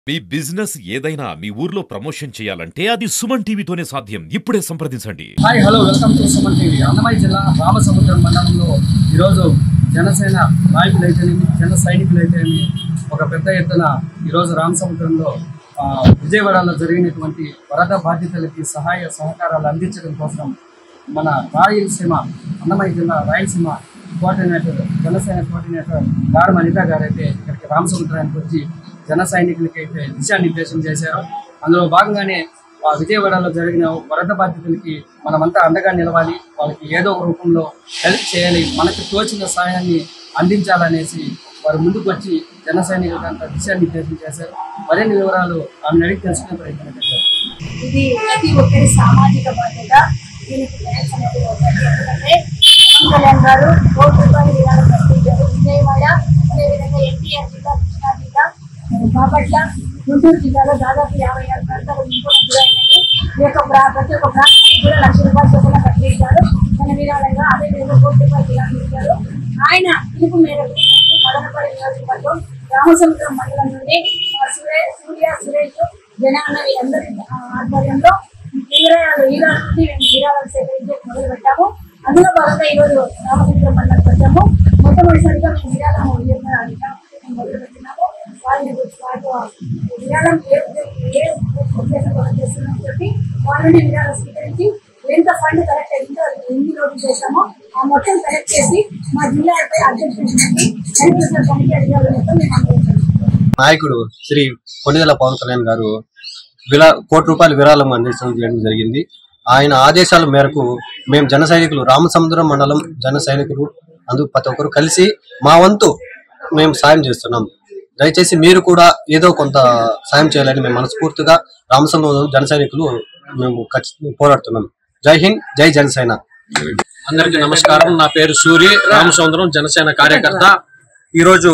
మీ business ఏదైనా మీ ఊర్లో promotion చేయాలంటే అది సుమన్ టీవీతోనే సాధ్యం ఇప్పుడే సంప్రదించండి hi hello welcome to Suman TV Annamayya జిల్లా రామసముద్రం మండలంలో ఈరోజు జనసేన నాయకులైతేనేమి జన సైనికులైతేనేమి ఒక పెద్ద ఎత్తున ఈరోజు రామసముద్రంలో ఆ, విజయవాడలో జరిగినటువంటి వరద బాధితులకి సహాయ సహకారాలు అందించడం కోసం మన రాయలసీమ అన్నమయ్య జిల్లా రాయలసీమ కోఆర్డినేటర్ జనసేన కోఆర్డినేటర్ గారు అనిత గారు అయితే ఇక్కడికి రామసముద్రానికి వచ్చి జన సైనికులకి అయితే దిశానిర్దేశం చేశారు అందులో భాగంగానే ఆ విజయవాడలో జరిగిన వరద బాధితులకి మనమంతా అండగా నిలవాలి వాళ్ళకి ఏదో ఒక రూపంలో హెల్ప్ చేయాలి మనకి తోచిన సహాయాన్ని అందించాలనేసి వారు ముందుకు వచ్చి జన సైనికులంతా దిశానిర్దేశం చేశారు మరిన్ని వివరాలు ఆమెను అడిగి తెలుసుకునే ప్రయత్నం చేశారు ఇది ప్రతి ఒక్కరి సామాజిక బాధ్యత దీనికి థ్యాంక్స్ అనేది ఒకటి ఎందుకంటే పవన్ కళ్యాణ్ గారు కోటి రూపాయలు విరాళం ప్రకటించారు విజయవాడ అదేవిధంగా ఎన్టీఆర్ జిల్లా కృష్ణా జిల్లా బాపట్ల గుంటూరు జిల్లాలో దాదాపు యాభై ఆరు ప్రాంతాలు ఇంకోటి గురైనవి ఈ యొక్క ప్రా- ప్రతి ఒక్క ప్రాంతానికి కూడా లక్ష రూపాయలు చొప్పున ప్రకటించారు మన విరాళంగా అదేవిధంగా కోటి రూపాయలు విరాళం ఇచ్చారు ఆయన పిలుపు మేరకు మేము మదనపల్లి నియోజకవర్గం రామసముద్రం మండలం నుండి మా సురేష్ సూర్య సురేష్ జనాన్న వీళ్ళందరి ఆ, ఆధ్వర్యంలో విరాళాలు విరాళం నుండి మేము విరాళాలు సేకరించి మొదలు పెట్టాము అందులో భాగంగా ఈరోజు రామచంద్ర మండలం వచ్చాము మొట్టమొదటిసారిగా మేము విరాళం ఇవ్వడానికి మొదలు పెట్టినాము వాళ్ళని గురించి వాళ్ళు విరాళం ఏ ఏ ఉద్దేశంతో చేస్తున్నామని చెప్పి వాళ్ళ నుండి విరాళం స్వీకరించి ఎంత ఫండ్ కలెక్ట్ అయిందో అది ఎన్ని రోజులు చేశామో ఆ మొత్తం కలెక్ట్ చేసి మా జిల్లాపై అధ్యక్షుడి హెల్త్ కమిటీ అధికారులతో మేము అందజేస్తాము నాయకుడు శ్రీ కొన్నిదల పవన్ కళ్యాణ్ గారు విలా కోటి రూపాయల విరాళం అందించడం చేయడం జరిగింది ఆయన ఆదేశాల మేరకు మేము జన సైనికులు రామసముద్రం మండలం జన సైనికులు అందుకు ప్రతి ఒక్కరు కలిసి మా వంతు మేము సాయం చేస్తున్నాం దయచేసి మీరు కూడా ఏదో కొంత సాయం చేయాలని మేము మనస్ఫూర్తిగా రామసముద్రం జన సైనికులు మేము ఖచ్చితంగా పోరాడుతున్నాం జై హింద్ జై జనసేన అందరికీ నమస్కారం నా పేరు సూరి రామచంద్రం జనసేన కార్యకర్త ఈరోజు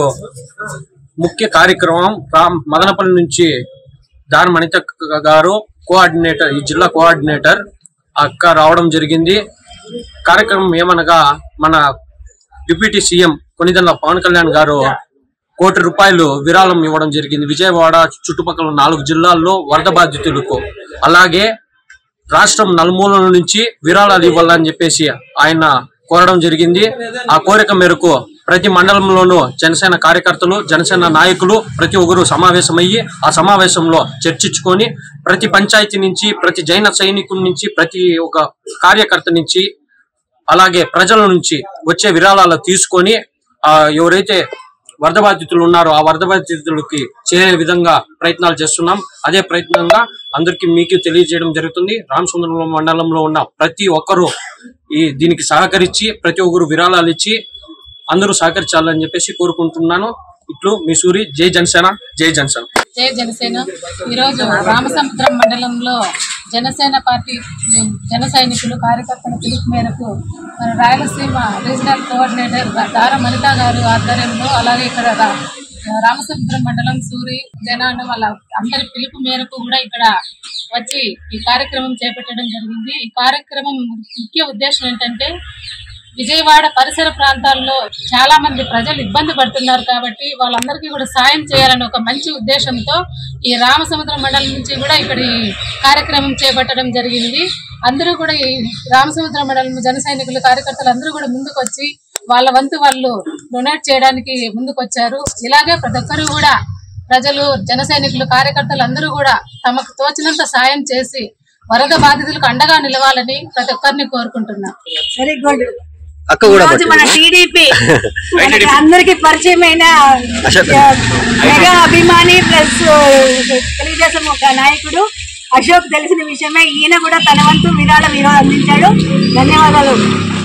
ముఖ్య కార్యక్రమం రామ్ మదనపల్లి నుంచి దాని మణిత గారు కోఆర్డినేటర్ ఈ జిల్లా కోఆర్డినేటర్ అక్క రావడం జరిగింది కార్యక్రమం ఏమనగా మన డిప్యూటీ సీఎం కొనిదెల పవన్ కళ్యాణ్ గారు కోటి రూపాయలు విరాళం ఇవ్వడం జరిగింది విజయవాడ చుట్టుపక్కల నాలుగు జిల్లాల్లో వరద బాధితులకు అలాగే రాష్ట్రం నలుమూలల నుంచి విరాళాలు ఇవ్వాలని చెప్పేసి ఆయన కోరడం జరిగింది ఆ కోరిక మేరకు ప్రతి మండలంలోనూ జనసేన కార్యకర్తలు జనసేన నాయకులు ప్రతి ఒక్కరు సమావేశమయ్యి ఆ సమావేశంలో చర్చించుకొని ప్రతి పంచాయతీ నుంచి ప్రతి జైన సైనికుల నుంచి ప్రతి ఒక్క కార్యకర్త నుంచి అలాగే ప్రజల నుంచి వచ్చే విరాళాలు తీసుకొని ఆ ఎవరైతే వరద బాధితులు ఉన్నారో ఆ వరద బాధితులకి చేరే విధంగా ప్రయత్నాలు చేస్తున్నాం అదే ప్రయత్నంగా అందరికీ మీకు తెలియజేయడం జరుగుతుంది రామచంద్రం మండలంలో ఉన్న ప్రతి ఒక్కరూ ఈ దీనికి సహకరించి ప్రతి ఒక్కరు విరాళాలు ఇచ్చి అందరూ సహకరించాలని చెప్పేసి కోరుకుంటున్నాను ఇట్లు మీ సూరి జై జనసేన జై జనసేన జై జనసేన ఈరోజు రామసముద్రం మండలంలో జనసేన పార్టీ జన సైనికులు కార్యకర్తల పిలుపు మేరకు మన రాయలసీమ రీజనల్ కోఆర్డినేటర్ దార మనిత గారు ఆధ్వర్యంలో అలాగే ఇక్కడ రా- రామసముద్రం మండలం సూరి జనాన్ని వాళ్ళ అందరి పిలుపు మేరకు కూడా ఇక్కడ వచ్చి ఈ కార్యక్రమం చేపట్టడం జరిగింది ఈ కార్యక్రమం ముఖ్య ఉద్దేశం ఏంటంటే విజయవాడ పరిసర ప్రాంతాల్లో చాలా మంది ప్రజలు ఇబ్బంది పడుతున్నారు కాబట్టి వాళ్ళందరికీ కూడా సాయం చేయాలని ఒక మంచి ఉద్దేశంతో ఈ రామసముద్రం మండలం నుంచి కూడా ఇక్కడ ఈ కార్యక్రమం చేపట్టడం జరిగింది అందరూ కూడా ఈ రామసముద్రం మండలం జన సైనికులు కార్యకర్తలు అందరూ కూడా ముందుకు వచ్చి వాళ్ళ వంతు వాళ్ళు డొనేట్ చేయడానికి ముందుకు వచ్చారు ఇలాగే ప్రతి ఒక్కరు కూడా ప్రజలు జన సైనికులు కార్యకర్తలు అందరూ కూడా తమకు తోచినంత సాయం చేసి వరద బాధితులకు అండగా నిలవాలని ప్రతి ఒక్కరిని కోరుకుంటున్నాం వెరీ గుడ్ అక్క కూడా రోజు మన టీడీపీ మనకి అందరికి పరిచయమైన ఆ, మెగా అభిమాని ప్లస్ తెలుగుదేశం ఒక నాయకుడు అశోక్ తెలిసిన విషయమే ఈయన కూడా తన వంతు విరాళం ఈరోజు అందించాడు ధన్యవాదాలు